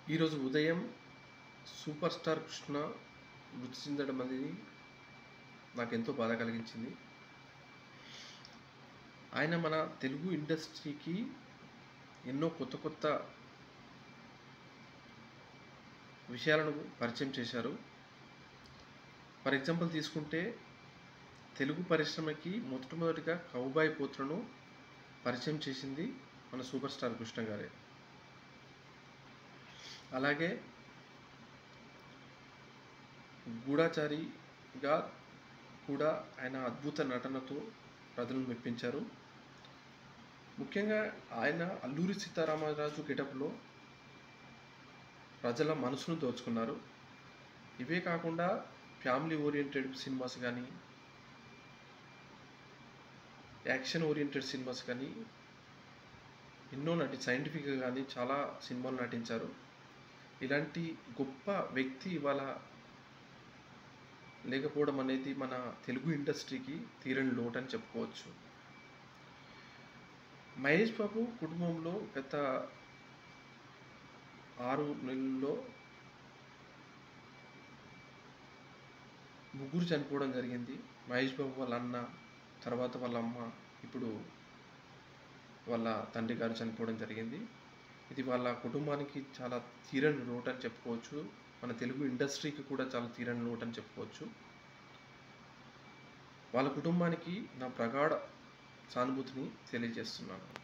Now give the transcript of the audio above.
ఈరోజు ఉదయం super star Krishna మృతి చెందడం అనేది నాకెంతో బాధ కలిగించింది ఆయన మన తెలుగు ఇండస్ట్రీకి ఎన్నో కొత్త కొత్త విషయాలను పరిచయం చేశారు ఫర్ ఎగ్జాంపుల్ తీసుకుంటే తెలుగు పరిశ్రమకి మొట్టమొదటిగా కౌబాయ్ పోత్రను పరిచయం చేసింది మన సూపర్ స్టార్ కృష్ణ గారే అలాగే గూఢాచారిగా కూడా ఆయన అద్భుత నటనతో ప్రజలను మెప్పించారు ముఖ్యంగా ఆయన అల్లూరి సీతారామరాజు గెటప్లో ప్రజల మనసును దోచుకున్నారు ఇవే కాకుండా ఫ్యామిలీ ఓరియంటెడ్ సినిమాస్ కానీ యాక్షన్ ఓరియంటెడ్ సినిమాస్ కానీ ఎన్నో నటి సైంటిఫిక్గా కానీ చాలా సినిమాలు నటించారు ఇలాంటి గొప్ప వ్యక్తి ఇవాళ లేకపోవడం అనేది మన తెలుగు ఇండస్ట్రీకి తీరని లోటు అని చెప్పుకోవచ్చు మహేష్ బాబు కుటుంబంలో గత ఆరు నెలల్లో ముగ్గురు చనిపోవడం జరిగింది మహేష్ బాబు వాళ్ళ అన్న తర్వాత వాళ్ళ అమ్మ ఇప్పుడు వాళ్ళ తండ్రి గారు చనిపోవడం జరిగింది ఇది వాళ్ళ కుటుంబానికి చాలా తీరని లోటు అని చెప్పుకోవచ్చు మన తెలుగు ఇండస్ట్రీకి కూడా చాలా తీరని లోటు అని చెప్పుకోవచ్చు వాళ్ళ కుటుంబానికి నా ప్రగాఢ సానుభూతిని తెలియజేస్తున్నాను